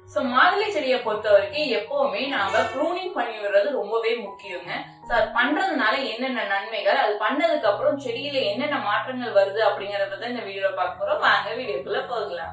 so மாதுளை செடியை பொறுத்த வரைக்கும் எப்பவுமே நாம ப்ரூனிங் பண்ணி விடுறது ரொம்பவே முக்கியங்க ஸோ அது பண்றதுனால என்னென்ன நன்மைகள் அது பண்ணதுக்கு அப்புறம் செடியில என்னென்ன மாற்றங்கள் வருது அப்படிங்கறத பத்தி இந்த வீடியோல பார்க்க போறோம் வாங்க வீடியோக்குள்ள போகலாம்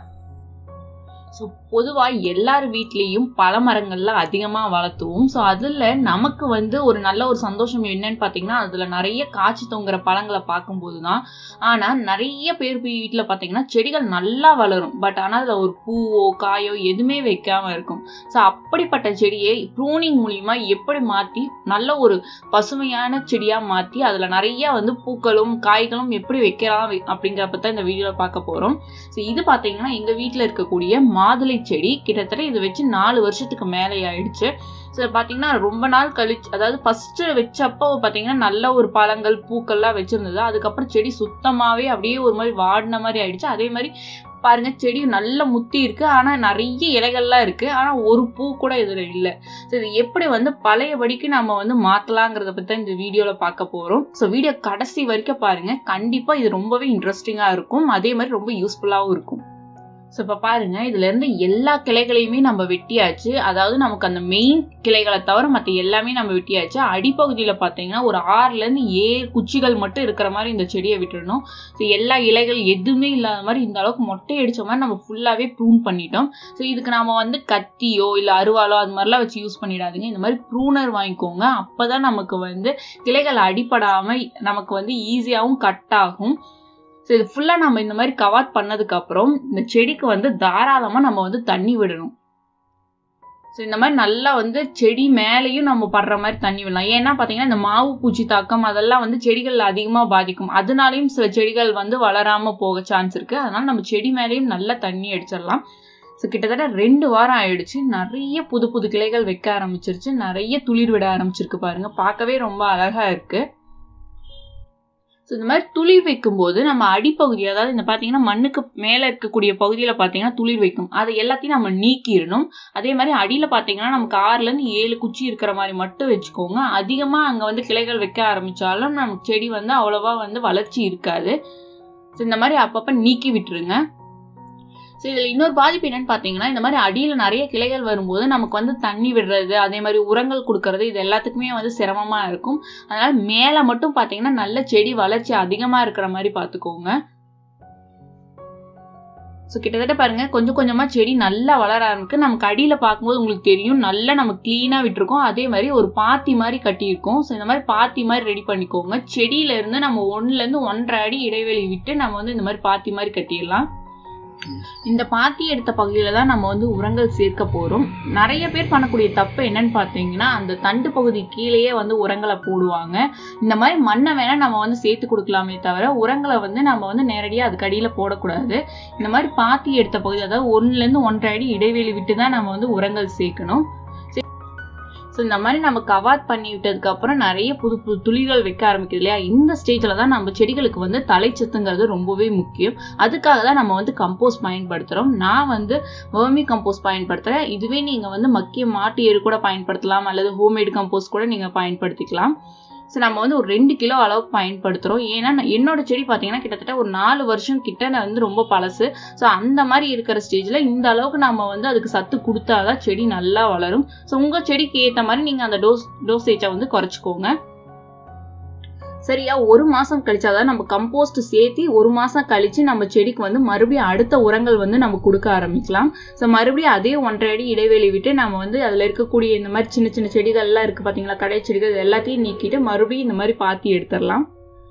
ஸோ பொதுவாக எல்லார் வீட்லேயும் பல மரங்கள்லாம் அதிகமாக வளர்த்துவோம் ஸோ அதில் நமக்கு வந்து ஒரு நல்ல ஒரு சந்தோஷம் என்னன்னு பார்த்தீங்கன்னா அதில் நிறைய காய்ச்சி தொங்குற பழங்களை பார்க்கும்போது தான் ஆனால் நிறைய பேர் வீட்டில் பார்த்தீங்கன்னா செடிகள் நல்லா வளரும் பட் ஆனால் அதில் ஒரு பூவோ காயோ எதுவுமே வைக்காம இருக்கும் ஸோ அப்படிப்பட்ட செடியை ப்ரூனிங் மூலியமா எப்படி மாற்றி நல்ல ஒரு பசுமையான செடியாக மாற்றி அதில் நிறைய வந்து பூக்களும் காய்களும் எப்படி வைக்கலாம் அப்படிங்கிறப்ப தான் இந்த வீடியோவில் பார்க்க போகிறோம் ஸோ இது பார்த்தீங்கன்னா எங்கள் வீட்டில் இருக்கக்கூடிய மாதுளை செடி கிட்டத்தட்ட இது வச்சு நாலு வருஷத்துக்கு மேலே ஆயிடுச்சு ஸோ பார்த்தீங்கன்னா ரொம்ப நாள் கழிச்சு அதாவது ஃபர்ஸ்ட் வச்சப்போ பார்த்தீங்கன்னா நல்ல ஒரு பழங்கள் பூக்கள்லாம் வச்சிருந்தது அதுக்கப்புறம் செடி சுத்தமாகவே அப்படியே ஒரு மாதிரி வாடின மாதிரி ஆயிடுச்சு அதே மாதிரி பாருங்க செடி நல்ல முத்தி இருக்கு ஆனா நிறைய இலைகள்லாம் இருக்கு ஆனா ஒரு பூ கூட இதுல இல்லை ஸோ இது எப்படி வந்து பழையபடிக்கு நம்ம வந்து மாத்தலாங்கிறத பத்தி தான் இந்த வீடியோல பார்க்க போறோம் ஸோ வீடியோ கடைசி வரைக்கும் பாருங்க கண்டிப்பா இது ரொம்பவே இன்ட்ரெஸ்டிங்கா இருக்கும் அதே மாதிரி ரொம்ப யூஸ்ஃபுல்லாகவும் இருக்கும் ஸோ இப்போ பாருங்க இதுல இருந்து எல்லா கிளைகளையுமே நம்ம வெட்டியாச்சு அதாவது நமக்கு அந்த மெயின் கிளைகளை தவிர மற்ற எல்லாமே நம்ம வெட்டியாச்சு அடிப்பகுதியில் பார்த்தீங்கன்னா ஒரு ஆறுல இருந்து ஏழு குச்சிகள் மட்டும் இருக்கிற மாதிரி இந்த செடியை விட்டுடணும் ஸோ எல்லா இலைகள் எதுவுமே இல்லாத மாதிரி இந்த அளவுக்கு மொட்டை அடிச்ச மாதிரி நம்ம ஃபுல்லாகவே ப்ரூன் பண்ணிட்டோம் ஸோ இதுக்கு நாம வந்து கத்தியோ இல்லை அருவாலோ அது மாதிரிலாம் வச்சு யூஸ் பண்ணிடாதீங்க இந்த மாதிரி ப்ரூனர் வாங்கிக்கோங்க அப்போதான் நமக்கு வந்து கிளைகள் அடிப்படாமல் நமக்கு வந்து ஈஸியாகவும் கட் ஆகும் ஸோ இது ஃபுல்லாக நம்ம இந்த மாதிரி கவாத் பண்ணதுக்கு அப்புறம் இந்த செடிக்கு வந்து தாராளமாக நம்ம வந்து தண்ணி விடணும் ஸோ இந்த மாதிரி நல்லா வந்து செடி மேலேயும் நம்ம படுற மாதிரி தண்ணி விடலாம் ஏன்னா பார்த்தீங்கன்னா இந்த மாவு பூச்சி தாக்கம் அதெல்லாம் வந்து செடிகள் அதிகமாக பாதிக்கும் அதனாலையும் சில செடிகள் வந்து வளராமல் போக சான்ஸ் இருக்கு அதனால நம்ம செடி மேலேயும் நல்லா தண்ணி அடிச்சிடலாம் ஸோ கிட்டத்தட்ட ரெண்டு வாரம் ஆயிடுச்சு நிறைய புது புது கிளைகள் வைக்க ஆரம்பிச்சிருச்சு நிறைய துளிர் விட ஆரம்பிச்சிருக்கு பாருங்க பார்க்கவே ரொம்ப அழகா இருக்கு ஸோ இந்த மாதிரி துளிர் வைக்கும்போது நம்ம அடிப்பகுதி அதாவது இந்த பார்த்தீங்கன்னா மண்ணுக்கு மேலே இருக்கக்கூடிய பகுதியில் பார்த்தீங்கன்னா துளிர் வைக்கும் அதை எல்லாத்தையும் நம்ம நீக்கிடணும் அதே மாதிரி அடியில் பார்த்தீங்கன்னா நமக்கு ஆறுலேருந்து ஏழு குச்சி இருக்கிற மாதிரி மட்டும் வச்சுக்கோங்க அதிகமாக அங்கே வந்து கிளைகள் வைக்க ஆரம்பித்தாலும் நமக்கு செடி வந்து அவ்வளோவா வந்து வளர்ச்சி இருக்காது ஸோ இந்த மாதிரி அப்பப்போ நீக்கி விட்டுருங்க ஸோ இதில் இன்னொரு பாதிப்பு என்னன்னு பார்த்தீங்கன்னா இந்த மாதிரி அடியில் நிறைய கிளைகள் வரும்போது நமக்கு வந்து தண்ணி விடுறது அதே மாதிரி உரங்கள் கொடுக்கறது இது எல்லாத்துக்குமே வந்து சிரமமாக இருக்கும் அதனால மேலே மட்டும் பார்த்தீங்கன்னா நல்ல செடி வளர்ச்சி அதிகமாக இருக்கிற மாதிரி பார்த்துக்கோங்க ஸோ கிட்டத்தட்ட பாருங்க கொஞ்சம் கொஞ்சமாக செடி நல்லா வளர ஆரம்பிக்கு நமக்கு அடியில் பார்க்கும்போது உங்களுக்கு தெரியும் நல்லா நம்ம க்ளீனாக விட்டுருக்கோம் அதே மாதிரி ஒரு பாத்தி மாதிரி கட்டியிருக்கோம் ஸோ இந்த மாதிரி பாத்தி மாதிரி ரெடி பண்ணிக்கோங்க செடியில இருந்து நம்ம ஒன்றுலேருந்து ஒன்றரை அடி இடைவெளி விட்டு நம்ம வந்து இந்த மாதிரி பாத்தி மாதிரி கட்டிடலாம் இந்த பாத்தி எடுத்த பகுதியில தான் நம்ம வந்து உரங்கள் சேர்க்க போறோம் நிறைய பேர் பண்ணக்கூடிய தப்பு என்னன்னு பார்த்தீங்கன்னா அந்த தண்டு பகுதி கீழேயே வந்து உரங்களை போடுவாங்க இந்த மாதிரி மண்ணை வேணா நம்ம வந்து சேர்த்து கொடுக்கலாமே தவிர உரங்களை வந்து நம்ம வந்து நேரடியாக அதுக்கு அடியில் போடக்கூடாது இந்த மாதிரி பாத்தி எடுத்த பகுதி அதாவது ஒன்றுலேருந்து ஒன்றரை அடி இடைவெளி விட்டு தான் நம்ம வந்து உரங்கள் சேர்க்கணும் ஸோ இந்த மாதிரி நம்ம கவாத் பண்ணி விட்டதுக்கு அப்புறம் நிறைய புது புது துளிகள் வைக்க ஆரம்பிக்குது இல்லையா இந்த ஸ்டேஜில் தான் நம்ம செடிகளுக்கு வந்து தலைச்சத்துங்கிறது ரொம்பவே முக்கியம் அதுக்காக தான் நம்ம வந்து கம்போஸ்ட் பயன்படுத்துகிறோம் நான் வந்து வேர்மி கம்போஸ்ட் பயன்படுத்துகிறேன் இதுவே நீங்கள் வந்து மக்கிய மாட்டு எரு கூட பயன்படுத்தலாம் அல்லது ஹோம்மேடு கம்போஸ்ட் கூட நீங்கள் பயன்படுத்திக்கலாம் ஸோ நம்ம வந்து ஒரு ரெண்டு கிலோ அளவுக்கு பயன்படுத்துகிறோம் ஏன்னா என்னோட செடி பார்த்தீங்கன்னா கிட்டத்தட்ட ஒரு நாலு வருஷம் கிட்ட நான் வந்து ரொம்ப பழசு ஸோ அந்த மாதிரி இருக்கிற ஸ்டேஜில் இந்த அளவுக்கு நம்ம வந்து அதுக்கு சத்து கொடுத்தாதான் செடி நல்லா வளரும் ஸோ உங்கள் செடிக்கு ஏற்ற மாதிரி நீங்கள் அந்த டோஸ் டோசேஜை வந்து குறைச்சிக்கோங்க சரியா ஒரு மாசம் கழிச்சாதான் நம்ம கம்போஸ்ட் சேர்த்து ஒரு மாசம் கழிச்சு நம்ம செடிக்கு வந்து மறுபடியும் அடுத்த உரங்கள் வந்து நம்ம கொடுக்க ஆரம்பிக்கலாம் ஸோ மறுபடியும் அதே ஒன்றரை அடி இடைவெளி விட்டு நம்ம வந்து அதில் இருக்கக்கூடிய இந்த மாதிரி சின்ன சின்ன செடிகள்லாம் இருக்கு பார்த்தீங்களா கடை செடிகள் இது எல்லாத்தையும் நீக்கிட்டு மறுபடியும் இந்த மாதிரி பாத்தி எடுத்துடலாம்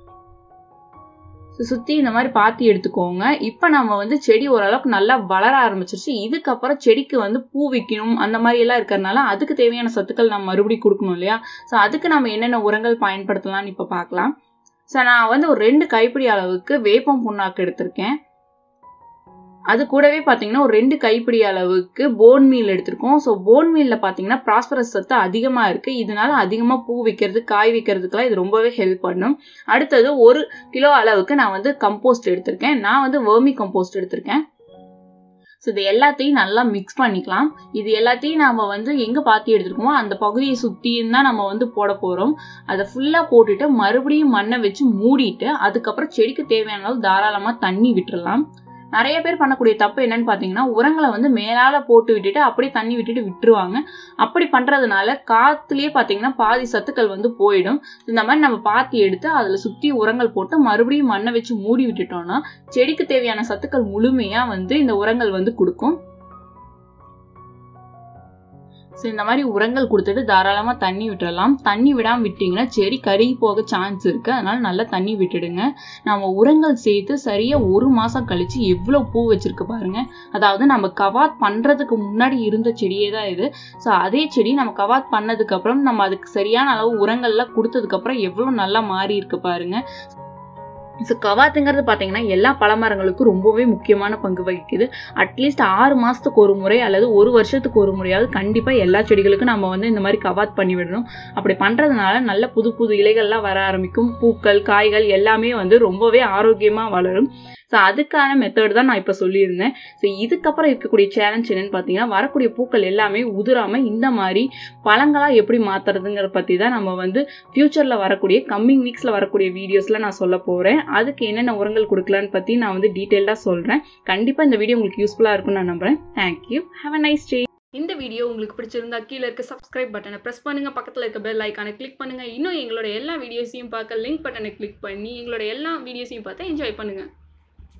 சுற்றி இந்த மாதிரி பாத்தி எடுத்துக்கோங்க இப்போ நம்ம வந்து செடி ஓரளவுக்கு நல்லா வளர ஆரம்பிச்சிருச்சு இதுக்கப்புறம் செடிக்கு வந்து பூ வைக்கணும் அந்த மாதிரி எல்லாம் இருக்கிறதுனால அதுக்கு தேவையான சத்துக்கள் நம்ம மறுபடியும் கொடுக்கணும் இல்லையா ஸோ அதுக்கு நம்ம என்னென்ன உரங்கள் பயன்படுத்தலாம்னு இப்போ பார்க்கலாம் ஸோ நான் வந்து ஒரு ரெண்டு கைப்பிடி அளவுக்கு வேப்பம் புண்ணாக்கு எடுத்திருக்கேன் அது கூடவே பார்த்தீங்கன்னா ஒரு ரெண்டு கைப்பிடி அளவுக்கு போன் மீல் எடுத்திருக்கோம் ஸோ போன் மீலில் பார்த்தீங்கன்னா ப்ராஸ்பரஸ் சத்து அதிகமாக இருக்குது இதனால அதிகமாக பூ வைக்கிறது காய் வைக்கிறதுக்கெல்லாம் இது ரொம்பவே ஹெல்ப் பண்ணும் அடுத்தது ஒரு கிலோ அளவுக்கு நான் வந்து கம்போஸ்ட் எடுத்திருக்கேன் நான் வந்து வேர்மி கம்போஸ்ட் எடுத்திருக்கேன் ஸோ இது எல்லாத்தையும் நல்லா மிக்ஸ் பண்ணிக்கலாம் இது எல்லாத்தையும் நம்ம வந்து எங்கே பாத்தி எடுத்துருக்கோமோ அந்த பகுதியை சுற்றியும் தான் நம்ம வந்து போட போகிறோம் அதை ஃபுல்லாக போட்டுட்டு மறுபடியும் மண்ணை வச்சு மூடிட்டு அதுக்கப்புறம் செடிக்கு தேவையான அளவு தாராளமாக தண்ணி விட்டுறலாம் நிறைய பேர் பண்ணக்கூடிய தப்பு என்னன்னு பார்த்தீங்கன்னா உரங்களை வந்து மேலால போட்டு விட்டுட்டு அப்படியே தண்ணி விட்டுட்டு விட்டுருவாங்க அப்படி பண்றதுனால காத்துலயே பார்த்தீங்கன்னா பாதி சத்துக்கள் வந்து போயிடும் இந்த மாதிரி நம்ம பாத்தி எடுத்து அதுல சுத்தி உரங்கள் போட்டு மறுபடியும் மண்ணை வச்சு மூடி விட்டுட்டோம்னா செடிக்கு தேவையான சத்துக்கள் முழுமையா வந்து இந்த உரங்கள் வந்து கொடுக்கும் ஸோ இந்த மாதிரி உரங்கள் கொடுத்துட்டு தாராளமாக தண்ணி விட்டுறலாம் தண்ணி விடாமல் விட்டிங்கன்னா செடி கருகி போக சான்ஸ் இருக்குது அதனால நல்லா தண்ணி விட்டுடுங்க நம்ம உரங்கள் சேர்த்து சரியாக ஒரு மாதம் கழித்து எவ்வளோ பூ வச்சிருக்கு பாருங்க அதாவது நம்ம கவாத் பண்ணுறதுக்கு முன்னாடி இருந்த செடியே தான் இது ஸோ அதே செடி நம்ம கவாத் பண்ணதுக்கப்புறம் நம்ம அதுக்கு சரியான அளவு உரங்கள்லாம் கொடுத்ததுக்கப்புறம் எவ்வளோ நல்லா மாறி இருக்கு பாருங்க ஸோ கவாத்துங்கிறது பார்த்தீங்கன்னா எல்லா பழமரங்களுக்கும் ரொம்பவே முக்கியமான பங்கு வகிக்குது அட்லீஸ்ட் ஆறு மாதத்துக்கு ஒரு முறை அல்லது ஒரு வருஷத்துக்கு ஒரு முறையாவது கண்டிப்பாக எல்லா செடிகளுக்கும் நம்ம வந்து இந்த மாதிரி கவாத் பண்ணி விடணும் அப்படி பண்ணுறதுனால நல்ல புது புது இலைகள்லாம் வர ஆரம்பிக்கும் பூக்கள் காய்கள் எல்லாமே வந்து ரொம்பவே ஆரோக்கியமாக வளரும் ஸோ அதுக்கான மெத்தட் தான் நான் இப்போ சொல்லியிருந்தேன் ஸோ இதுக்கப்புறம் இருக்கக்கூடிய சேலஞ்ச் என்னன்னு பார்த்தீங்கன்னா வரக்கூடிய பூக்கள் எல்லாமே உதிராமல் இந்த மாதிரி பழங்களாக எப்படி மாற்றுறதுங்கிற பற்றி தான் நம்ம வந்து ஃப்யூச்சரில் வரக்கூடிய கம்மிங் வீக்ஸில் வரக்கூடிய வீடியோஸில் நான் சொல்ல போகிறேன் அதுக்கு என்னென்ன உரங்கள் கொடுக்கலான்னு பற்றி நான் வந்து டீட்டெயிலாக சொல்கிறேன் கண்டிப்பாக இந்த வீடியோ உங்களுக்கு யூஸ்ஃபுல்லாக இருக்கும்னு நான் நம்புகிறேன் thank you have a nice day இந்த வீடியோ உங்களுக்கு பிடிச்சிருந்தா கீழே இருக்க சப்ஸ்கிரைப் பட்டனை ப்ரெஸ் பண்ணுங்க பக்கத்தில் இருக்க பெல் ஐக்கானை கிளிக் பண்ணுங்க இன்னும் எங்களோட எல்லா வீடியோஸையும் பார்க்க லிங்க் பட்டனை கிளிக் பண்ணி எங்களோட எல்லா வீடியோஸையும் பார்த்து என்ஜாய் பண்ணுங்க